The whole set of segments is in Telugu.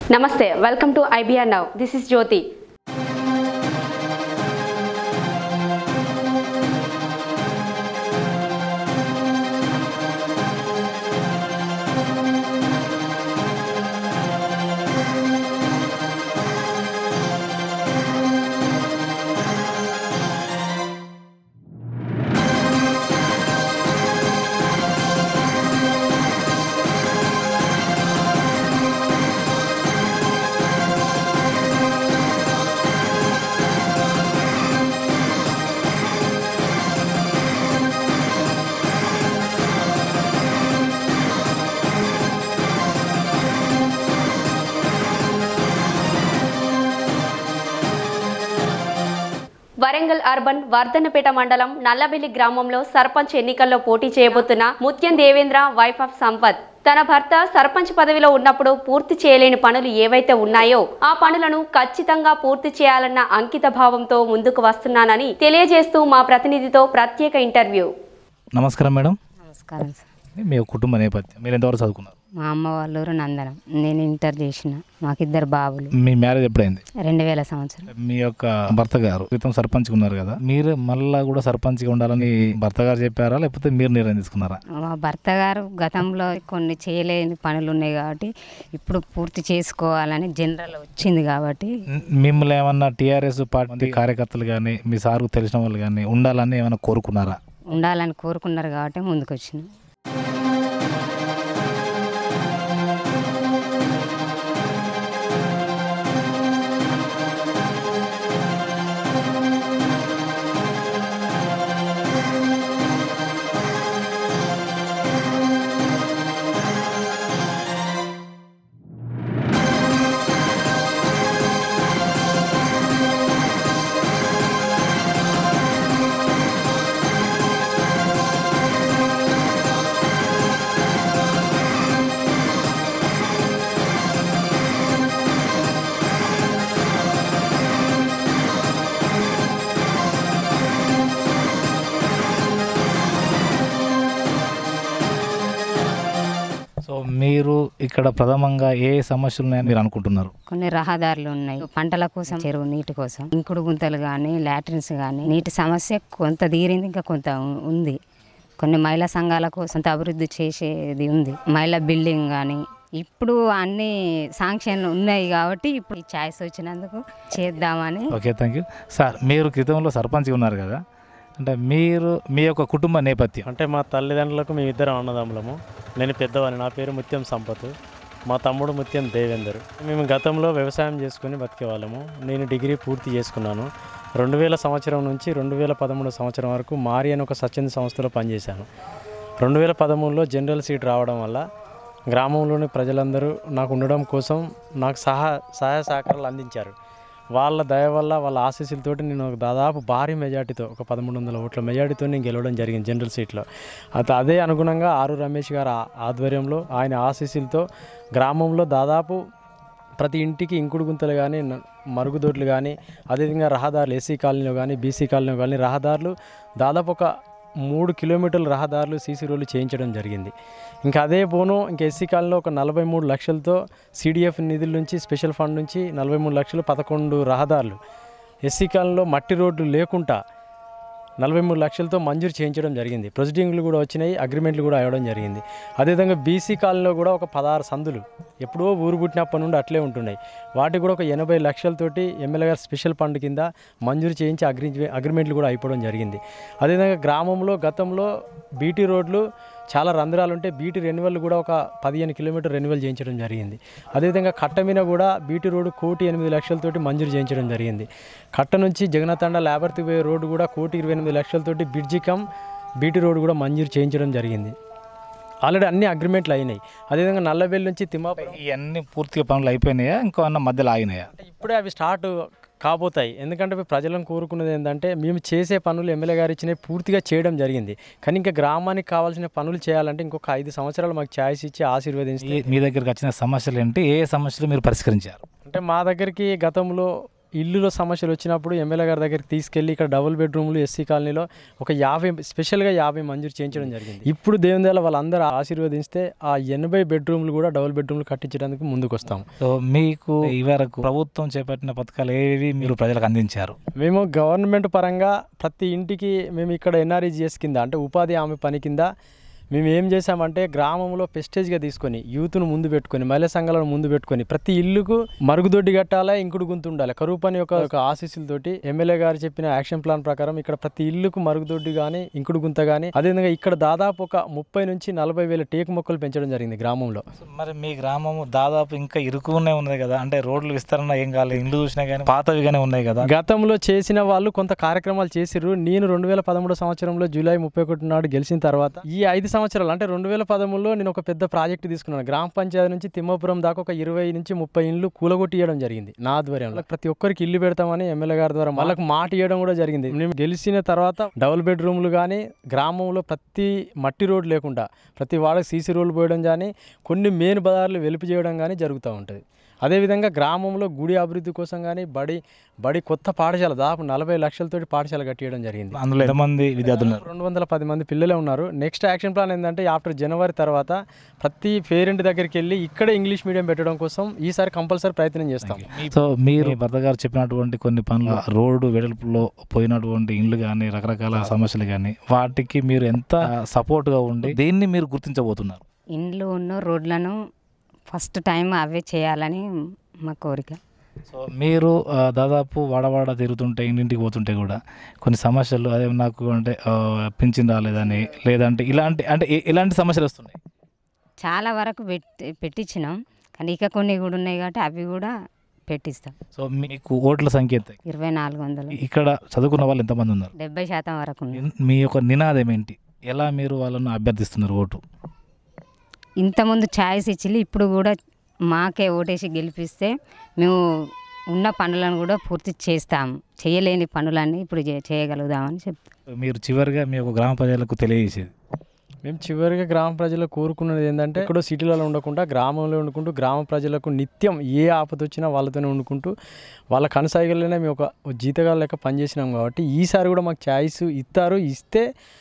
నమస్తే welcome to IBR now this is Jyothi Warangal urban Vardhannapet మండలం నల్లబెల్లి గ్రామంలో సర్పంచ్ ఎన్నికల్లో పోటీ చేయబోతున్న ముత్యం దేవేంద్ర వైఫ్ ఆఫ్ సంపత్ తన భర్త సర్పంచ్ పదవిలో ఉన్నప్పుడు పూర్తి చేయలేని పనులు ఏవైతే ఉన్నాయో ఆ పనులను ఖచ్చితంగా పూర్తి చేయాలన్న అంకిత భావంతో ముందుకు వస్తున్నానని తెలియజేస్తూ మా ప్రతినిధితో ప్రత్యేక ఇంటర్వ్యూ నమస్కారం మేడం నమస్కారం సార్ మీ కుటుంబ నేపథ్యం మీరు ఎంతవరకు చదువుకున్నారు మా అమ్మ వాళ్ళ ఊరు నందనం నేను ఇంటర్ చేసిన మాకిద్దరు బాబులు మీ మ్యారేజ్ ఎప్పుడైంది రెండు వేల సంవత్సరం మీ యొక్క భర్త గారు క్రితం సర్పంచ్గా ఉన్నారు కదా మీరు మళ్ళా కూడా సర్పంచ్గా ఉండాలని భర్త గారు చెప్పారా లేకపోతే మీరు నిర్ణయం తీసుకున్నారా మా భర్త గారు గతంలో కొన్ని చేయలేని పనులు ఉన్నాయి కాబట్టి ఇప్పుడు పూర్తి చేసుకోవాలని జనరల్ వచ్చింది కాబట్టి మ్- మిమ్మల్ని ఏమన్నా టీఆర్ఎస్ పార్టీ కార్యకర్తలు కానీ మీ సార్కు తెలిసిన వాళ్ళు కానీ ఉండాలని ఏమైనా కోరుకున్నారా ఉండాలని కోరుకున్నారు కాబట్టి ముందుకు వచ్చిన సో మీరు ఇక్కడ ప్రథమంగా ఏ సమస్యలు ఉన్నాయని మీరు అనుకుంటున్నారు కొన్ని రహదారులు ఉన్నాయి పంటల కోసం చెరువు నీటి కోసం ఇంకుడు గుంతలు కానీ లాట్రిన్స్ కానీ నీటి సమస్య కొంత తీరింది ఇంకా కొంత ఉ- ఉంది కొన్ని మహిళా సంఘాల కోసం కొంత అభివృద్ధి చేసేది ఉంది మహిళా బిల్డింగ్ కానీ ఇప్పుడు అన్ని శాంక్షన్లు ఉన్నాయి కాబట్టి ఇప్పుడు ఈ ఛాయిస్ వచ్చినందుకు చేద్దామని ఓకే థ్యాంక్ యూ సార్ మీరు క్రితంలో సర్పంచ్గా ఉన్నారు కదా అంటే మీరు మీ యొక్క కుటుంబ నేపథ్యం అంటే మా తల్లిదండ్రులకు మేమిద్దరం అన్నదమ్ములము నేను పెద్దవాడిని నా పేరు ముత్యం సంపత్ మా తమ్ముడు ముత్యం దేవేందర్ మేము గతంలో వ్యవసాయం చేసుకుని బతికేవాళ్ళము నేను డిగ్రీ పూర్తి చేసుకున్నాను రెండు వేల సంవత్సరం నుంచి రెండు వేల పదమూడు సంవత్సరం వరకు మారి అని ఒక స్వచ్ఛంద సంస్థలో పనిచేశాను రెండు వేల పదమూడులో జనరల్ సీట్ రావడం వల్ల గ్రామంలోని ప్రజలందరూ నాకు ఉండడం కోసం నాకు సహా సహాయ సహకారాలు అందించారు వాళ్ళ దయ వల్ల వాళ్ళ ఆశీస్సులతోటి నేను ఒక దాదాపు భారీ మెజార్టీతో ఒక పదమూడు వందల ఓట్ల మెజార్టీతో నేను గెలవడం జరిగింది జనరల్ సీట్లో అయితే అదే అనుగుణంగా ఆరు రమేష్ గారి ఆ- ఆధ్వర్యంలో ఆయన ఆశీస్సులతో గ్రామంలో దాదాపు ప్రతి ఇంటికి ఇంకుడు గుంతలు కానీ న- మరుగుదొడ్లు కానీ అదేవిధంగా రహదారులు ఎస్సీ కాలనీలో కానీ బీసీ కాలనీలో కానీ రహదారులు దాదాపు ఒక మూడు కిలోమీటర్ల రహదారులు సీసీ రోడ్లు చేయించడం జరిగింది ఇంకా అదే పోను ఇంకా ఎస్సీ కాలనీలో ఒక నలభై మూడు లక్షలతో సిడిఎఫ్ నిధుల నుంచి స్పెషల్ ఫండ్ నుంచి నలభై మూడు లక్షలు పదకొండు రహదారులు ఎస్సీ కాలనీలో మట్టి రోడ్లు లేకుండా నలభై మూడు లక్షలతో మంజూరు చేయించడం జరిగింది ప్రొసీడింగ్లు కూడా వచ్చినాయి అగ్రిమెంట్లు కూడా అవ్వడం జరిగింది అదేవిధంగా బీసీ కాలనీలో కూడా ఒక పదహారు సందులు ఎప్పుడో ఊరు పుట్టినప్పటి నుండి అట్లే ఉంటున్నాయి వాటికి కూడా ఒక ఎనభై లక్షలతోటి ఎమ్మెల్యే గారు స్పెషల్ ఫండ్ కింద మంజూరు చేయించి అగ్రి అగ్రిమెంట్లు కూడా అయిపోవడం జరిగింది అదేవిధంగా గ్రామంలో గతంలో బీటీ రోడ్లు చాలా రంధ్రాలు ఉంటే బీటీ రెన్యువల్ కూడా ఒక పదిహేను కిలోమీటర్ రెన్యువల్ చేయించడం జరిగింది అదేవిధంగా కట్ట మీద కూడా బీటీ రోడ్డు కోటి ఎనిమిది లక్షలతోటి మంజూరు చేయించడం జరిగింది కట్ట నుంచి జగనతండ లేబర్తి పోయే రోడ్డు కూడా కోటి ఇరవై ఎనిమిది లక్షలతోటి బ్రిడ్జి కమ్ బీటీ రోడ్డు కూడా మంజూరు చేయించడం జరిగింది ఆల్రెడీ అన్ని అగ్రిమెంట్లు అయినాయి అదేవిధంగా నల్లబెల్లి నుంచి తిమ్మాపురం ఇవన్నీ పూర్తిగా పనులు అయిపోయినాయా ఇంకో అన్న మధ్యలో ఆగినాయా అంటే ఇప్పుడే అవి స్టార్ట్ కాబోతాయి ఎందుకంటే ఇప్పుడు ప్రజలను కోరుకున్నది ఏంటంటే మేము చేసే పనులు ఎమ్మెల్యే గారు ఇచ్చినవి పూర్తిగా చేయడం జరిగింది కానీ ఇంకా గ్రామానికి కావాల్సిన పనులు చేయాలంటే ఇంకొక ఐదు సంవత్సరాలు మాకు ఛాయిస్ ఇచ్చి ఆశీర్వదించి ఈ- మీ దగ్గరికి వచ్చిన సమస్యలు ఏంటి ఏ సమస్యలు మీరు పరిష్కరించారు అంటే మా దగ్గరికి గతంలో ఇల్లులో సమస్యలు వచ్చినప్పుడు ఎమ్మెల్యే గారి దగ్గరికి తీసుకెళ్ళి ఇక్కడ డబుల్ బెడ్రూమ్లు ఎస్సీ కాలనీలో ఒక యాభై స్పెషల్గా యాభై మంజూరు చేయించడం జరిగింది ఇప్పుడు దేవుని దయ వాళ్ళందరూ ఆశీర్వదిస్తే ఆ ఎనభై బెడ్రూమ్లు కూడా డబుల్ బెడ్రూమ్లు కట్టించడానికి ముందుకు వస్తాం సో మీకు ఈ వరకు ప్రభుత్వం చేపట్టిన పథకాలు ఏవి మీరు ప్రజలకు అందించారు మేము గవర్నమెంట్ పరంగా ప్రతి ఇంటికి మేము ఇక్కడ ఎన్ఆర్ఈజిఎస్ కింద అంటే ఉపాధి హామీ పని కింద మేము ఏం చేసామంటే గ్రామంలో పెస్టేజ్గా తీసుకొని యూత్ను ముందు పెట్టుకొని మహిళా సంఘాలను ముందు పెట్టుకొని ప్రతి ఇల్లుకు మరుగుదొడ్డి కట్టాలా ఇంకుడు గుంత ఉండాలి కరువు పని యొక్క ఒక ఆశీస్సులతోటి ఎమ్మెల్యే గారు చెప్పిన యాక్షన్ ప్లాన్ ప్రకారం ఇక్కడ ప్రతి ఇల్లుకు మరుగుదొడ్డి కానీ ఇంకుడు గుంత కానీ అదేవిధంగా ఇక్కడ దాదాపు ఒక ముప్పై నుంచి నలభై వేల టేకు మొక్కలు పెంచడం జరిగింది గ్రామంలో సో మరి మీ గ్రామము దాదాపు ఇంకా ఇరుకునే ఉన్నది కదా అంటే రోడ్లు విస్తరణ ఏం కాలేదు ఇండ్లు చూసినా కానీ పాతవిగానే ఉన్నాయి కదా గతంలో చేసిన వాళ్ళు కొంత కార్యక్రమాలు చేసిర్రు నేను రెండు వేల పదమూడు సంవత్సరంలో జూలై ముప్పై ఒకటి నాడు గెలిచిన తర్వాత ఈ ఐదు సంవత్సరాలు అంటే రెండు వేల పదమూడులో నేను ఒక పెద్ద ప్రాజెక్ట్ తీసుకున్నాను గ్రామ పంచాయతీ నుంచి తిమ్మపురం దాకా ఒక ఇరవై నుంచి ముప్పై ఇండ్లు కూలగొట్టియడం జరిగింది నా ఆధ్వర్యంలో ప్రతి ఒక్కరికి ఇల్లు పెడతామని ఎమ్మెల్యే గారి ద్వారా వాళ్ళకి మాట ఇవ్వడం కూడా జరిగింది మేము గెలిచిన తర్వాత డబుల్ బెడ్రూమ్లు కానీ గ్రామంలో ప్రతి మట్టి రోడ్ లేకుండా ప్రతి వాడకి సీసీ రోడ్లు పోయడం కానీ కొన్ని మెయిన్ బజార్లు వెలుపు చేయడం కానీ జరుగుతూ ఉంటుంది అదేవిధంగా గ్రామంలో గుడి అభివృద్ధి కోసం కానీ బడి బడి కొత్త పాఠశాల దాదాపు నలభై లక్షలతోటి పాఠశాల కట్టియడం జరిగింది అందులో ఎంతమంది విద్యార్థులు ఉన్నారు రెండు వందల పది మంది పిల్లలే ఉన్నారు నెక్స్ట్ యాక్షన్ ప్లాన్ ఏంటంటే ఆఫ్టర్ జనవరి తర్వాత ప్రతి పేరెంట్ దగ్గరికి వెళ్ళి ఇక్కడే ఇంగ్లీష్ మీడియం పెట్టడం కోసం ఈసారి కంపల్సరీ ప్రయత్నం చేస్తాం సో మీరు మీ భర్త గారు చెప్పినటువంటి కొన్ని పనులు రోడ్డు వెడల్పులో పోయినటువంటి ఇండ్లు కానీ రకరకాల సమస్యలు కానీ వాటికి మీరు ఎంత సపోర్ట్గా ఉండి దేన్ని మీరు గుర్తించబోతున్నారు ఇండ్లు ఉన్న రోడ్లను ఫస్ట్ టైం అవే చేయాలని మా కోరిక సో మీరు ఆ, దాదాపు వాడవాడ తిరుగుతుంటే ఇంటింటికి పోతుంటే కూడా కొన్ని సమస్యలు అదే నాకు అంటే ఆ, పింఛన్ రాలేదని లేదంటే ఇలాంటి అంటే ఎ- ఎలాంటి సమస్యలు వస్తున్నాయి చాలా వరకు పెట్టి పెట్టించినాం కానీ ఇక కొన్ని కూడా ఉన్నాయి కాబట్టి అవి కూడా పెట్టిస్తాం సో మీకు ఓట్ల సంఖ్య ఎంత ఇరవై నాలుగు వందలు ఇక్కడ చదువుకున్న వాళ్ళు ఎంతమంది ఉన్నారు డెబ్బై శాతం వరకు ఉన్నాయి మీ యొక్క నినాదం ఏంటి ఎలా మీరు వాళ్ళను అభ్యర్థిస్తున్నారు ఓటు ఇంతకుముందు ఛాయిస్ ఇచ్చి ఇప్పుడు కూడా మాకే ఓటేసి గెలిపిస్తే మేము ఉన్న పనులను కూడా పూర్తి చేస్తాం చేయలేని పనులన్నీ ఇప్పుడు చే- చేయగలుగుదామని చెప్తాం మీరు చివరిగా మీ యొక్క గ్రామ ప్రజలకు తెలియజేసేది మేము చివరిగా గ్రామ ప్రజలు కోరుకున్నది ఏంటంటే ఎక్కడో సిటీలలో ఉండకుండా గ్రామంలో వండుకుంటూ గ్రామ ప్రజలకు నిత్యం ఏ ఆపద వచ్చినా వాళ్ళతోనే వండుకుంటూ వాళ్ళ కనసాగలనే మేము ఒక జీతగాల లెక్క పనిచేసినాం కాబట్టి ఈసారి కూడా మాకు ఛాయిస్ ఇస్తారు ఇస్తే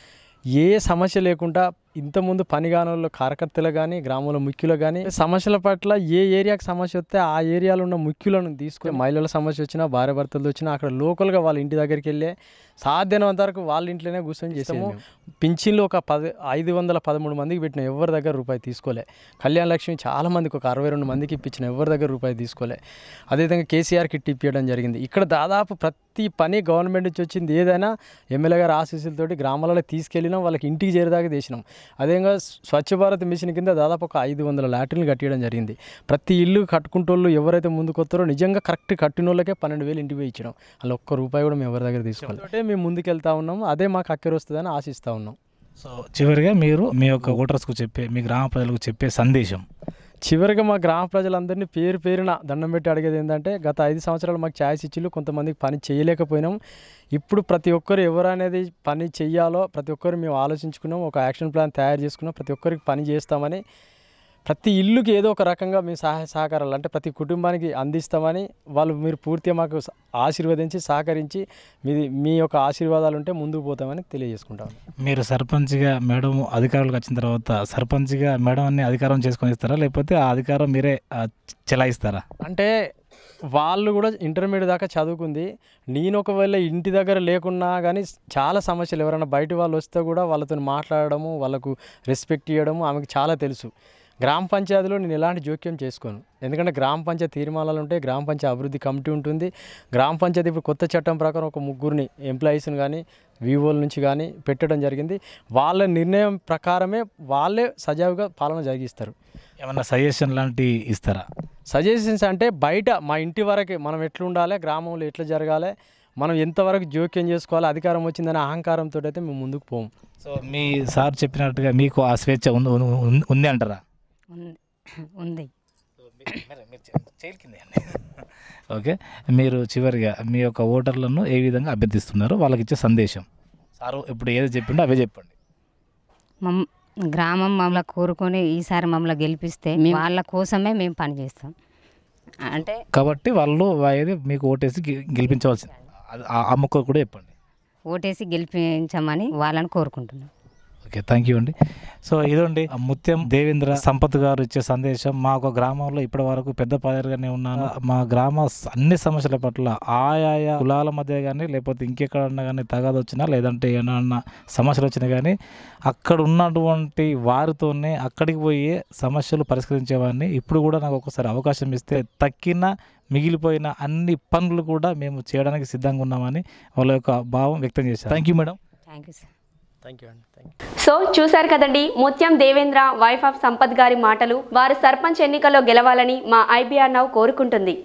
ఏ సమస్య లేకుండా ఇంతకుముందు పనిగానంలో కార్యకర్తలు కానీ గ్రామంలో ముఖ్యులు కానీ సమస్యల పట్ల ఏ ఏరియాకి సమస్య వస్తే ఆ ఏరియాలో ఉన్న ముఖ్యులను తీసుకుని మహిళల సమస్య వచ్చినా భార్య భర్తలతో వచ్చినా అక్కడ లోకల్గా వాళ్ళ ఇంటి దగ్గరికి వెళ్ళే సాధ్యమైనంత వరకు వాళ్ళ ఇంట్లోనే కూర్చొని చేస్తాము పింఛన్లు ఒక పది ఐదు వందల పదమూడు మందికి పెట్టిన ఎవరి దగ్గర రూపాయి తీసుకోలే కళ్యాణ లక్ష్మి చాలా మందికి ఒక అరవై రెండు మందికి ఇప్పించిన ఎవరి దగ్గర రూపాయి తీసుకోలే అదేవిధంగా కేసీఆర్ కిట్ ఇప్పించడం జరిగింది ఇక్కడ దాదాపు ప్రతి పని గవర్నమెంట్ నుంచి వచ్చింది ఏదైనా ఎమ్మెల్యే గారి ఆశీస్సులతోటి గ్రామాలలో తీసుకెళ్ళినాం వాళ్ళకి ఇంటికి చేరేదాకా చేసినాం అదేవిధంగా స్వచ్ఛ భారత్ మిషన్ కింద దాదాపు ఒక ఐదు వందల లాటరీలు కట్టియడం జరిగింది ప్రతి ఇల్లు కట్టుకుంటోళ్ళు ఎవరైతే ముందుకు వస్తారో నిజంగా కరెక్ట్ కట్టిన వాళ్ళకే పన్నెండు వేలు ఇంటికి పోయి ఇచ్చడం అలా ఒక్క రూపాయి కూడా మేము ఎవరి దగ్గర తీసుకోవాలి అంటే మేము ముందుకు వెళ్తా ఉన్నాం అదే మాకు అక్కర వస్తుందని ఆశిస్తూ ఉన్నాం సో చివరిగా మీరు మీ యొక్క ఓటర్స్కు చెప్పే మీ గ్రామ ప్రజలకు చెప్పే సందేశం చివరిగా మా గ్రామ ప్రజలందరినీ పేరు పేరున దండం పెట్టి అడిగేది ఏంటంటే గత ఐదు సంవత్సరాలు మాకు ఛాయిస్ ఇచ్చిళ్ళు కొంతమందికి పని చేయలేకపోయినాం ఇప్పుడు ప్రతి ఒక్కరు ఎవరు అనేది పని చెయ్యాలో ప్రతి ఒక్కరు మేము ఆలోచించుకున్నాం ఒక యాక్షన్ ప్లాన్ తయారు చేసుకున్నాం ప్రతి ఒక్కరికి పని చేస్తామని ప్రతి ఇల్లుకి ఏదో ఒక రకంగా మేము సహాయ సహకారాలు అంటే ప్రతి కుటుంబానికి అందిస్తామని వాళ్ళు మీరు పూర్తిగా మాకు స- ఆశీర్వదించి సహకరించి మీది మీ యొక్క ఆశీర్వాదాలు ఉంటే ముందుకు పోతామని తెలియజేసుకుంటాం మీరు సర్పంచ్గా మేడం అధికారులకు వచ్చిన తర్వాత సర్పంచ్గా మేడం అన్ని అధికారం చేసుకొని ఇస్తారా లేకపోతే ఆ అధికారం మీరే ఆ, చెలాయిస్తారా అంటే వాళ్ళు కూడా ఇంటర్మీడియట్ దాకా చదువుకుంది నేను ఒకవేళ ఇంటి దగ్గర లేకున్నా కానీ చాలా సమస్యలు ఎవరైనా బయట వాళ్ళు వస్తే కూడా వాళ్ళతో మాట్లాడడము వాళ్ళకు రెస్పెక్ట్ ఇవ్వడము ఆమెకు చాలా తెలుసు గ్రామ పంచాయతీలో నేను ఎలాంటి జోక్యం చేసుకోను ఎందుకంటే గ్రామ పంచాయతీ తీర్మానాలు ఉంటాయి గ్రామ పంచాయతీ అభివృద్ధి కమిటీ ఉంటుంది గ్రామ పంచాయతీ ఇప్పుడు కొత్త చట్టం ప్రకారం ఒక ముగ్గురిని ఎంప్లాయీస్ని కానీ వివోల నుంచి కానీ పెట్టడం జరిగింది వాళ్ళ నిర్ణయం ప్రకారమే వాళ్ళే సజావుగా పాలన జరిగిస్తారు ఏమన్నా సజెషన్ లాంటివి ఇస్తారా సజెషన్స్ అంటే బయట మా ఇంటి వరకే మనం ఎట్లా ఉండాలి గ్రామంలో ఎట్లా జరగాలి మనం ఎంతవరకు జోక్యం చేసుకోవాలి అధికారం వచ్చిందనే అహంకారంతో అయితే మేము ముందుకు పోము సో మీ సార్ చెప్పినట్టుగా మీకు ఆ స్వేచ్ఛ ఉంది ఉంది- ఉంది అంటారా ఉంది ఉంది ఓకే మీరు చివరిగా మీ యొక్క ఓటర్లను ఏ విధంగా అభ్యర్థిస్తున్నారు వాళ్ళకి ఇచ్చే సందేశం సారు ఇప్పుడు ఏది చెప్పిండో అవే చెప్పండి మమ్ గ్రామం మమ్మల్ని కోరుకొని ఈసారి మమ్మల్ని గెలిపిస్తే మేము వాళ్ళ కోసమే మేము పనిచేస్తాం అంటే కాబట్టి వాళ్ళు ఏది మీకు ఓటేసి గె- గెలిపించవలసింది అది ఆ- ఆ మొక్క కూడా చెప్పండి ఓటేసి గెలిపించమని వాళ్ళని కోరుకుంటున్నాం ఓకే థ్యాంక్ యూ అండి సో ఇదండి ఆ ముత్యం దేవేంద్ర సంపత్ గారు ఇచ్చే సందేశం మా ఒక గ్రామంలో ఇప్పటి వరకు పెద్ద పాదరిగానే ఉన్నాను మా గ్రామ స- అన్ని సమస్యల పట్ల ఆయా కులాల మధ్య కానీ లేకపోతే ఇంకెక్కడన్నా కానీ తగాదు వచ్చినా లేదంటే ఏమన్నా సమస్యలు వచ్చినా కానీ అక్కడ ఉన్నటువంటి వారితోనే అక్కడికి పోయి సమస్యలు పరిష్కరించేవాడిని ఇప్పుడు కూడా నాకు ఒకసారి అవకాశం ఇస్తే తక్కిన మిగిలిపోయిన అన్ని పనులు కూడా మేము చేయడానికి సిద్ధంగా ఉన్నామని వాళ్ళ యొక్క భావం వ్యక్తం చేశారు thank you madam thank you sir thank you అండి థ్యాంక్ యూ సో చూశారు కదండి ముత్యం దేవేంద్ర వైఫ్ ఆఫ్ సంపత్ గారి మాటలు వారు సర్పంచ్ ఎన్నికల్లో గెలవాలని మా ఐబీఆర్ నౌ కోరుకుంటుంది